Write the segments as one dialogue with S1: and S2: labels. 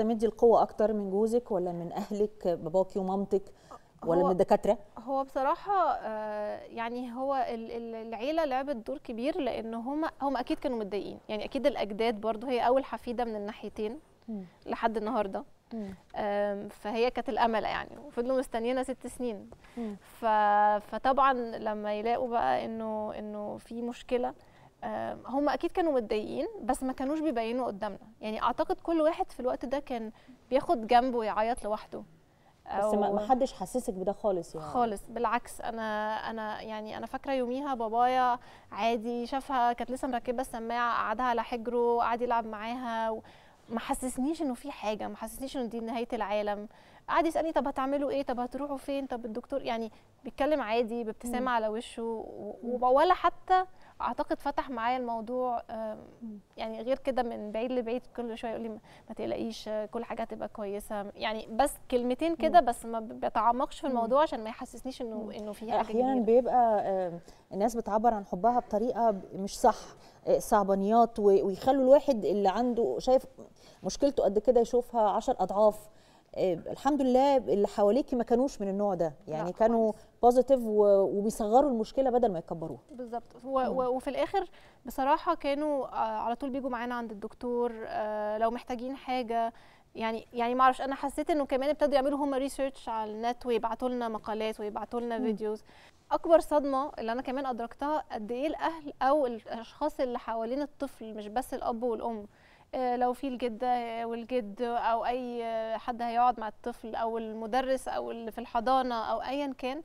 S1: بتستمدي القوه اكتر من جوزك ولا من اهلك باباكي ومامتك ولا
S2: هو-
S1: من الدكاتره
S2: هو بصراحة آه، يعني هو ال- ال- العيلة لعبت دور كبير لأن هم هم أكيد كانوا متضايقين يعني أكيد الأجداد برضو هي أول حفيدة من الناحيتين
S1: مم.
S2: لحد النهاردة آم، فهي كانت الأمل يعني وفضلوا مستنينا ست سنين
S1: مم.
S2: ف... فطبعا لما يلاقوا بقى إنه إنه في مشكلة آم، هم أكيد كانوا متضايقين بس ما كانوش بيبينوا قدامنا يعني أعتقد كل واحد في الوقت ده كان بياخد جنبه ويعيط لوحده
S1: بس ما
S2: أو-
S1: ما حدش حسسك بده خالص يعني
S2: خالص بالعكس انا انا يعني انا فاكره يوميها بابايا عادي شافها كانت لسه مركبه السماعه قعدها على حجره قعد يلعب معاها و- ما حسسنيش انه في حاجه ما حسسنيش انه دي نهايه العالم قعد يسالني طب هتعملوا ايه طب هتروحوا فين طب الدكتور يعني بيتكلم عادي بابتسامه على وشه و- و- ولا حتى اعتقد فتح معايا الموضوع آم، يعني غير كده من بعيد لبعيد كل شويه يقول لي ما تقلقيش آه، كل حاجه هتبقى كويسه يعني بس كلمتين كده بس ما بيتعمقش في الموضوع عشان ما يحسسنيش انه انه في حاجه
S1: احيانا
S2: كبيره
S1: بيبقى آه، الناس بتعبر عن حبها بطريقه ب- مش صح آه، صعبانيات و- ويخلوا الواحد اللي عنده شايف مشكلته قد كده يشوفها عشر اضعاف آه، الحمد لله اللي حواليكي ما كانوش من النوع ده يعني
S2: لا
S1: كانوا بوزيتيف وبيصغروا المشكله بدل ما يكبروها
S2: بالظبط و- و- وفي الاخر بصراحه كانوا آه، على طول بيجوا معانا عند الدكتور آه، لو محتاجين حاجه يعني يعني ما اعرفش انا حسيت انه كمان ابتدوا يعملوا هم ريسيرش على النت ويبعتوا لنا مقالات ويبعتوا لنا فيديوز اكبر صدمه اللي انا كمان ادركتها قد ايه الاهل او الاشخاص اللي حوالين الطفل مش بس الاب والام آه، لو في الجده والجد او اي آه، حد هيقعد مع الطفل او المدرس او اللي في الحضانه او ايا كان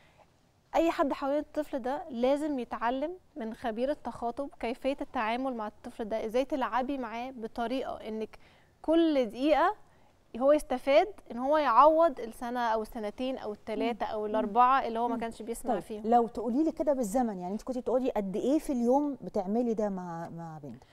S2: اي حد حوالين الطفل ده لازم يتعلم من خبير التخاطب كيفيه التعامل مع الطفل ده ازاي تلعبي معاه بطريقه انك كل دقيقه هو يستفاد ان هو يعوض السنه او السنتين او الثلاثه او الاربعه اللي هو ما كانش بيسمع
S1: طيب
S2: فيهم
S1: لو تقولي لي كده بالزمن يعني انت كنتي بتقعدي قد ايه في اليوم بتعملي ده مع مع بنتك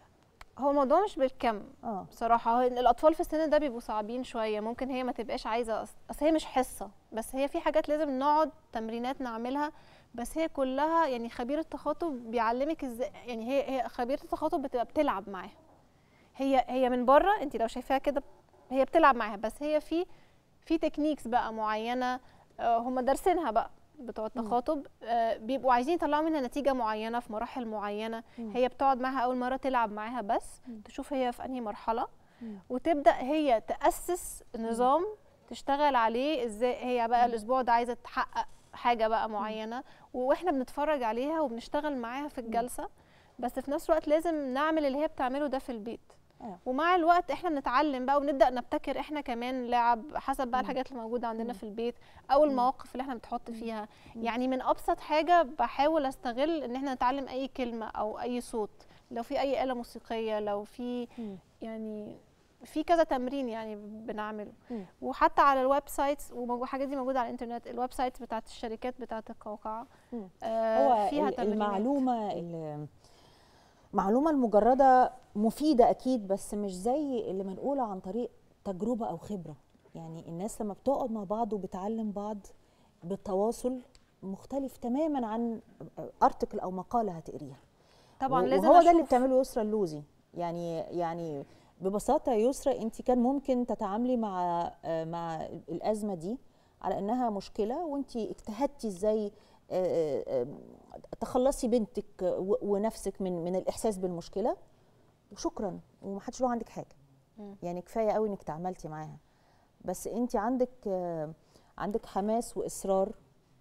S2: هو الموضوع مش بالكم
S1: اه
S2: بصراحة هو الأطفال في السن ده بيبقوا صعبين شوية ممكن هي ما تبقاش عايزة أص- أصل هي مش حصة بس هي في حاجات لازم نقعد تمرينات نعملها بس هي كلها يعني خبير التخاطب بيعلمك ازاي يعني هي هي خبيرة التخاطب بتبقى بتلعب معاها هي هي من بره انت لو شايفاها كده هي بتلعب معاها بس هي في في تكنيكس بقى معينة آه، هم دارسينها بقى بتوع التخاطب آه، بيبقوا عايزين يطلعوا منها نتيجة معينة في مراحل معينة
S1: مم.
S2: هي بتقعد معاها أول مرة تلعب معاها بس
S1: مم.
S2: تشوف هي في أنهي مرحلة
S1: مم.
S2: وتبدا هي تاسس نظام تشتغل عليه ازاي هي بقى الاسبوع ده عايزه تحقق حاجه بقى معينه واحنا بنتفرج عليها وبنشتغل معاها في الجلسه بس في نفس الوقت لازم نعمل اللي هي بتعمله ده في البيت
S1: آه.
S2: ومع الوقت احنا بنتعلم بقى ونبدا نبتكر احنا كمان لعب حسب بقى الحاجات اللي موجوده عندنا في البيت او المواقف اللي احنا بنتحط فيها يعني من ابسط حاجه بحاول استغل ان احنا نتعلم اي كلمه او اي صوت لو في اي آلة موسيقية لو في
S1: مم.
S2: يعني في كذا تمرين يعني بنعمله
S1: مم.
S2: وحتى على الويب سايتس والحاجات دي موجوده على الانترنت الويب سايتس بتاعت الشركات بتاعت القوقعه
S1: مم.
S2: آه
S1: هو
S2: فيها
S1: ال-
S2: تمرينات
S1: المعلومه ال- المعلومه المجرده مفيده اكيد بس مش زي اللي منقوله عن طريق تجربه او خبره يعني الناس لما بتقعد مع بعض وبتعلم بعض بالتواصل مختلف تماما عن ارتكل او مقاله هتقريها
S2: طبعا
S1: و-
S2: لازم
S1: وهو ده اللي
S2: أشوف.
S1: بتعمله يسرا اللوزي يعني يعني ببساطه يا يسرا انت كان ممكن تتعاملي مع آه، مع الازمه دي على انها مشكله وانت اجتهدتي ازاي آه، آه، تخلصي بنتك و- ونفسك من من الاحساس بالمشكله وشكرا ومحدش له عندك حاجه
S2: مم.
S1: يعني كفايه قوي انك تعاملتي معاها بس انت عندك آه، عندك حماس واصرار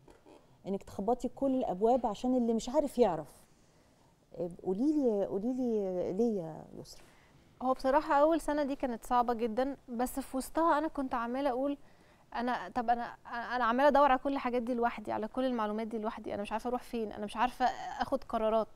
S1: انك تخبطي كل الابواب عشان اللي مش عارف يعرف قولي لي قولي لي ليه يا يسرا
S2: هو بصراحة أول سنة دي كانت صعبة جدا بس في وسطها أنا كنت عمالة أقول أنا طب أنا أنا عمالة أدور على كل الحاجات دي لوحدي على كل المعلومات دي لوحدي أنا مش عارفة أروح فين أنا مش عارفة أخد قرارات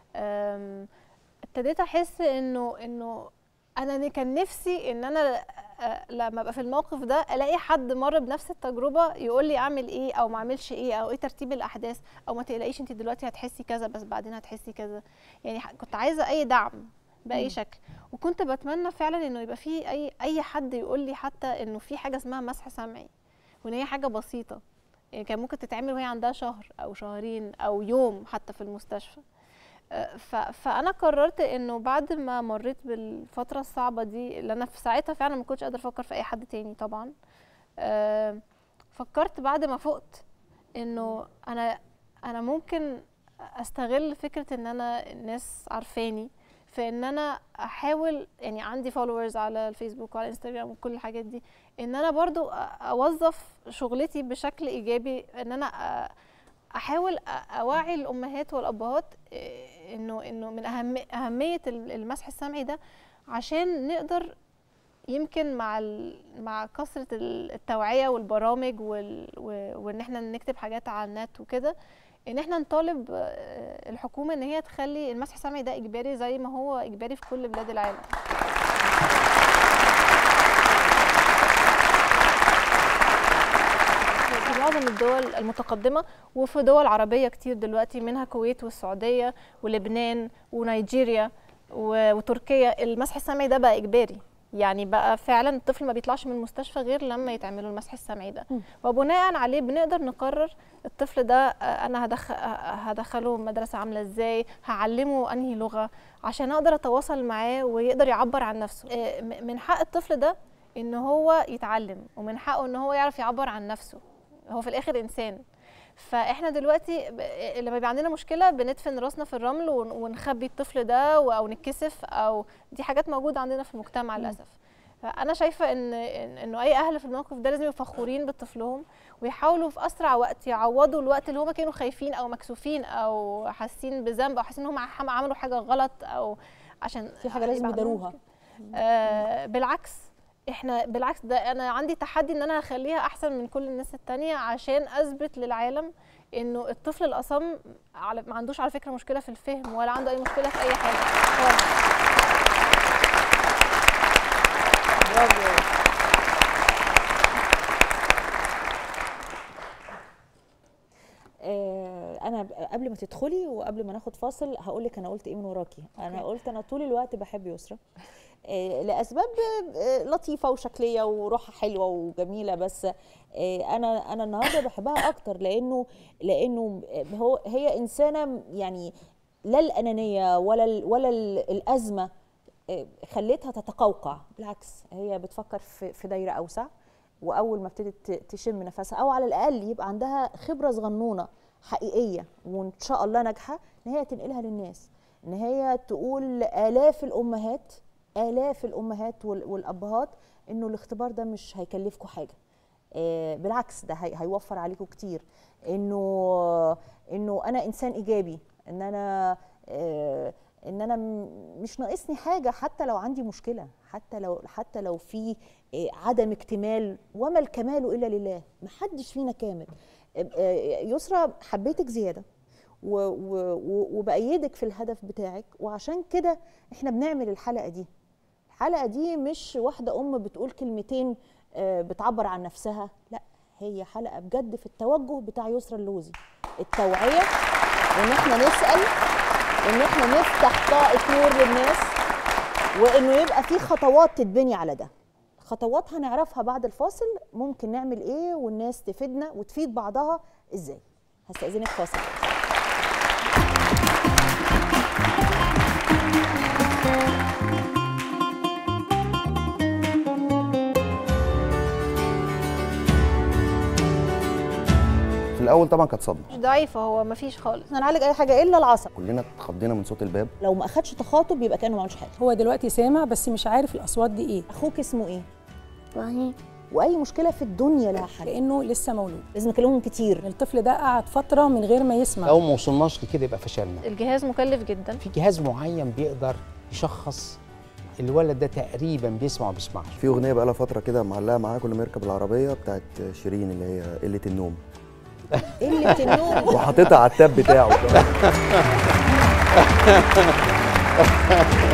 S2: أم، ابتديت أحس إنه إنه أنا كان نفسي إن أنا أ- لما أبقى في الموقف ده ألاقي حد مر بنفس التجربة يقول لي أعمل إيه أو ما أعملش إيه أو إيه ترتيب الأحداث أو ما تقلقيش أنت دلوقتي هتحسي كذا بس بعدين هتحسي كذا يعني ح- كنت عايزة أي دعم بأي
S1: مم.
S2: شكل وكنت بتمنى فعلا انه يبقى في اي اي حد يقول لي حتى انه في حاجه اسمها مسح سمعي وان هي حاجه بسيطه يعني كان ممكن تتعمل وهي عندها شهر او شهرين او يوم حتى في المستشفى آه، ف- فانا قررت انه بعد ما مريت بالفتره الصعبه دي اللي انا في ساعتها فعلا ما كنتش قادره افكر في اي حد تاني طبعا آه، فكرت بعد ما فقت انه انا انا ممكن استغل فكره ان انا الناس عارفاني في ان انا احاول يعني عندي فولورز على الفيسبوك وعلى انستغرام وكل الحاجات دي ان انا برضو أ- اوظف شغلتي بشكل ايجابي ان انا أ- احاول أ- اوعي الامهات والابهات إيه، انه انه من اهم اهميه ال- المسح السمعي ده عشان نقدر يمكن مع ال... مع كثره ال- التوعيه والبرامج وال... و... وان احنا نكتب حاجات على النت وكده ان احنا نطالب آه، الحكومه ان هي تخلي المسح السمعي ده اجباري زي ما هو اجباري في كل بلاد العالم في معظم الدول المتقدمة وفي دول عربية كتير دلوقتي منها الكويت والسعودية ولبنان ونيجيريا و- وتركيا المسح السمعي ده بقى إجباري يعني بقى فعلا الطفل ما بيطلعش من المستشفى غير لما يتعمل له المسح السمعي ده
S1: مم.
S2: وبناء عليه بنقدر نقرر الطفل ده آه، انا هدخل هدخله مدرسه عامله ازاي هعلمه انهي لغه عشان اقدر اتواصل معاه ويقدر يعبر عن نفسه آه، م- من حق الطفل ده ان هو يتعلم ومن حقه ان هو يعرف يعبر عن نفسه هو في الاخر انسان فاحنا دلوقتي ب- لما بيبقى عندنا مشكله بندفن راسنا في الرمل ون- ونخبي الطفل ده و- او نتكسف او دي حاجات موجوده عندنا في المجتمع للاسف فانا شايفه ان إن- انه اي اهل في الموقف ده لازم يبقوا فخورين بطفلهم ويحاولوا في اسرع وقت يعوضوا الوقت اللي هم كانوا خايفين او مكسوفين او حاسين بذنب او حاسين ان هم عم- عملوا حاجه غلط او عشان
S1: في حاجه لازم
S2: يبقى عندهم
S1: يداروها
S2: آه بالعكس احنا بالعكس ده انا عندي تحدي ان انا اخليها احسن من كل الناس التانية عشان اثبت للعالم انه الطفل الاصم على ما عندوش على فكره مشكله في الفهم ولا عنده اي مشكله في اي حاجه خالص
S1: برافو آه، انا ب- قبل ما تدخلي وقبل ما ناخد فاصل هقول لك انا قلت ايه من وراكي انا قلت انا طول الوقت بحب يسرا آه، لاسباب آه، لطيفه وشكليه وروحها حلوه وجميله بس آه، انا انا النهارده بحبها اكتر لانه لانه هو هي انسانه يعني لا الانانيه ولا ال- ولا ال- الازمه آه، خليتها تتقوقع بالعكس هي بتفكر في في دايره اوسع واول ما ابتدت ت- تشم نفسها او على الاقل يبقى عندها خبره صغنونه حقيقيه وان شاء الله ناجحه ان هي تنقلها للناس ان هي تقول الاف الامهات الاف الامهات وال- والابهات انه الاختبار ده مش هيكلفكم حاجه آه، بالعكس ده هي- هيوفر عليكم كتير انه انه انا انسان ايجابي ان انا آه، ان انا م- مش ناقصني حاجه حتى لو عندي مشكله حتى لو حتى لو في آه، عدم اكتمال وما الكمال الا لله محدش فينا كامل آه، آه، يسرا حبيتك زياده و- و- و- وبأيدك في الهدف بتاعك وعشان كده احنا بنعمل الحلقه دي الحلقه دي مش واحده ام بتقول كلمتين آه، بتعبر عن نفسها لا هي حلقه بجد في التوجه بتاع يسرا اللوزي التوعيه وان احنا نسال ان احنا نفتح طاقه نور للناس وانه يبقى في خطوات تتبني على ده خطوات هنعرفها بعد الفاصل ممكن نعمل ايه والناس تفيدنا وتفيد بعضها ازاي هستأذنك فاصل
S3: في الاول طبعا كانت صدمه
S2: مش ضعيفه هو مفيش خالص
S1: احنا نعالج اي حاجه الا العصب
S3: كلنا اتخضينا من صوت الباب
S1: لو ما اخدش تخاطب يبقى كانه ما عملش حاجه
S4: هو دلوقتي سامع بس مش عارف الاصوات دي ايه
S1: اخوك اسمه ايه
S5: وهي
S1: واي مشكله في الدنيا لها حل
S4: لانه لسه مولود
S1: لازم نكلمهم كتير
S4: الطفل ده قعد فتره من غير ما يسمع
S6: لو ما وصلناش لكده يبقى فشلنا
S2: الجهاز مكلف جدا
S6: في جهاز معين بيقدر يشخص الولد ده تقريبا بيسمع وما بيسمعش
S3: في اغنيه بقى لها فتره كده معلقه معايا كل ما يركب العربيه بتاعت شيرين اللي هي قله النوم
S1: قله النوم
S3: وحاططها على التاب بتاعه كمان.